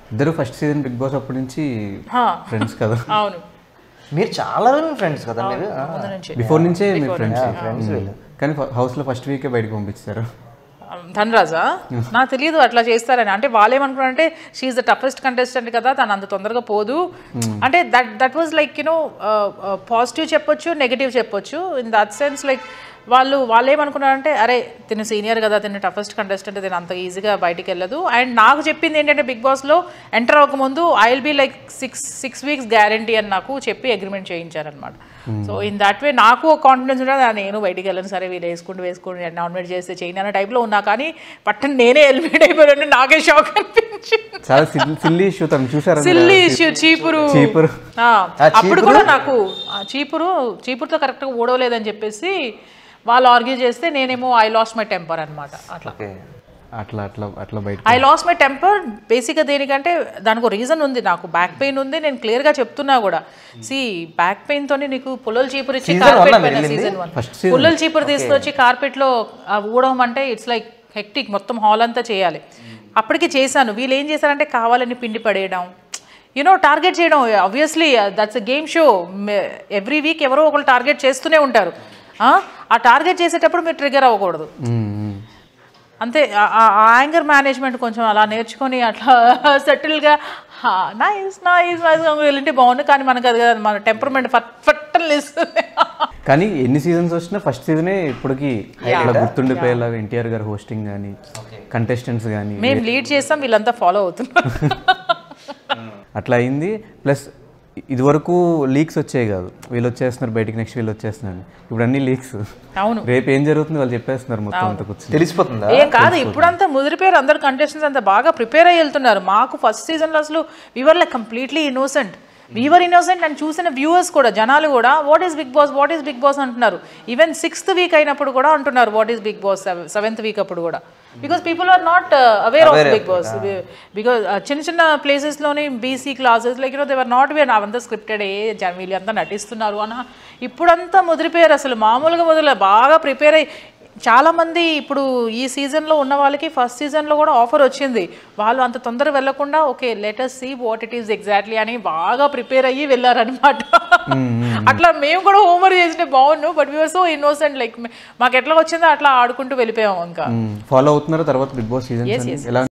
ఇద్దరు first season big boss అప్పటి నుంచి హా, ఫ్రెండ్స్ కదా అవును మీరు చాలా రోజులు ఫ్రెండ్స్ కదా మీరు ముందు నుంచి బిఫోర్ నుంచే మీ ఫ్రెండ్స్ ఫ్రెండ్స్ వీళ్ళు కానీ హౌస్లో ఫస్ట్ వీకే బయటకు పంపించారు ధనరాజా నాకు తెలియదు అట్లా చేస్తారని అంటే వాళ్ళు ఏమనుకున్నారంటే షీఈ్ ద టఫెస్ట్ కంటెస్టెంట్ కదా తను అంత తొందరగా పోదు అంటే that that was like you know positive చెప్పొచ్చు నెగిటివ్ చెప్పొచ్చు ఇన్ దట్ సెన్స్ లైక్ వాళ్ళు వాళ్ళు ఏమనుకున్నారంటే అరే తిను సీనియర్ కదా తిను టఫెస్ట్ కంటెస్టెంట్ తిను అంత ఈజీగా బయటికి వెళ్ళదు అండ్ నాకు చెప్పింది ఏంటంటే బిగ్ బాస్లో ఎంటర్ అవ్వకముందు I will be like six six weeks guarantee అని నాకు చెప్పి అగ్రిమెంట్ చేయించారనమాట సో ఇన్ దట్ వే నాకు ఒక కాన్ఫిడెన్స్ ఉంటుంది "ఆ, నేను బయటికి వెళ్ళను సరే వీళ్ళు వేసుకుంటూ వేసుకుని నామినేట్ చేస్తే చేయను అన్న టైప్లో ఉన్నా కానీ పట్టణ నేనే ఎలిమినేట్ అయిపోయాను నాకే షాక్ అనిపించింది చాలా సిల్లీ ఇష్యూ తను చూసారా మీరు? సిల్లీ ఇష్యూ చీపురు చీపురు. ఆ, అప్పుడు కూడా నాకు ఆ చీపురు చీపురుతో కరెక్ట్గా ఊడవలేదని చెప్పేసి వాళ్ళు ఆర్గ్యూ చేస్తే నేనేమో ఐ లాస్ట్ మై టెంపర్ అనమాట అట్లా ఓకే అట్లా అట్లా అట్లా బయట ఐ లాస్ మై టెంపర్ బేసిక్గా దేనికంటే దానికి ఒక రీజన్ ఉంది నాకు బ్యాక్ పెయిన్ ఉంది నేను క్లియర్గా చెప్తున్నా కూడా సి బ్యాక్ పెయిన్ తోని నీకు పుల్లల చీపురు ఇచ్చి Season కార్పెట్ one ఆ పైన మీరు సీజన్ వన్ First season. పుల్లల చీపురు తీసుకొచ్చి కార్పెట్ లో ఆ ఊడడం అంటే ఇట్స్ లైక్ హెక్టిక్ మొత్తం హాల్ అంతా చేయాలి అప్పటికి చేశాను వీళ్ళు ఏం చేశారంటే కావాలని పిండి పడేయడం యూనో టార్గెట్ చేయడం obviously that's game show every week ఎవరో ఒకరు టార్గెట్ చేస్తూనే ఉంటారు ఆ? ఆ టార్గెట్ చేసేటప్పుడు మీరు ట్రిగర్ అవ్వకూడదు మ్మ్, మ్మ్. అంతే ఆ- ఆ యాంగర్ మేనేజ్మెంట్ కొంచెం అలా నేర్చుకొని అట్లా సెటిల్గా నైస్ నైస్ నైస్ వెళ్ళింటే బాగుంది కానీ మనకు అది కదా మన టెంపర్మెంట్ ఫట్టలు ఇస్తుంది కానీ ఎన్ని సీజన్స్ వచ్చినా ఫస్ట్ సీజనే ఇప్పటికి అట్లా గుర్తుండిపోయేలాగా ఎన్టీఆర్ గారు హోస్టింగ్ కానీ కంటెస్టెంట్స్ కానీ మేము లీడ్ చేస్తాం వీళ్ళంతా ఫాలో అవుతున్నారు అట్లా అయింది ప్లస్ ఇదివరకు లీక్స్ వచ్చాయి కాదు వీళ్ళు వచ్చేస్తున్నారు బయటికి నెక్స్ట్ వీళ్ళు వచ్చేస్తున్నారు ఇప్పుడు అన్ని లీక్స్ అవును రేపు ఏం జరుగుతుంది వాళ్ళు చెప్పేస్తున్నారు మొత్తం అంత కూర్చొని తెలిసిపోతుందా ఏం కాదు ఇప్పుడంతా ముదిరిపోయారు అందరు కంటెస్టెంట్స్ అంతా బాగా ప్రిపేర్ అయ్యి వెళ్తున్నారు మాకు ఫస్ట్ సీజన్లో అసలు viewer like completely innocent viewer innocent and చూసిన వ్యూవర్స్ కూడా జనాలు కూడా what is Bigg Boss what is Bigg Boss అంటున్నారు ఈవెన్ సిక్స్త్ వీక్ అయినప్పుడు కూడా అంటున్నారు what is Bigg Boss seventh week అప్పుడు కూడా because people are not aware of Bigg Boss because చిన్న చిన్న ప్లేసెస్లోని BC classes like you know they're not aware అవంతా స్క్రిప్టెడ్ ఏ జన వీళ్ళంతా నటిస్తున్నారు అన్న ఇప్పుడంతా ముదిరిపోయారు అసలు మామూలుగా మొదలు బాగా ప్రిపేర్ అయ్యి చాలా మంది ఇప్పుడు ఈ సీజన్లో ఉన్న వాళ్ళకి ఫస్ట్ సీజన్లో కూడా ఆఫర్ వచ్చింది వాళ్ళు అంత తొందర వెళ్లకుండా okay later see what it is exactly అని బాగా ప్రిపేర్ అయ్యి వెళ్ళారనమాట అట్లా మేము కూడా హోంవర్క్ చేసినా బాగున్నాం but we are so innocent like మాకు ఎట్లా వచ్చిందో అట్లా ఆడుకుంటూ వెళ్ళిపోయాం ఇంకా ఫాలో అవుతున్నారు తర్వాత బిగ్ బాస్ సీజన్స్ ఎలా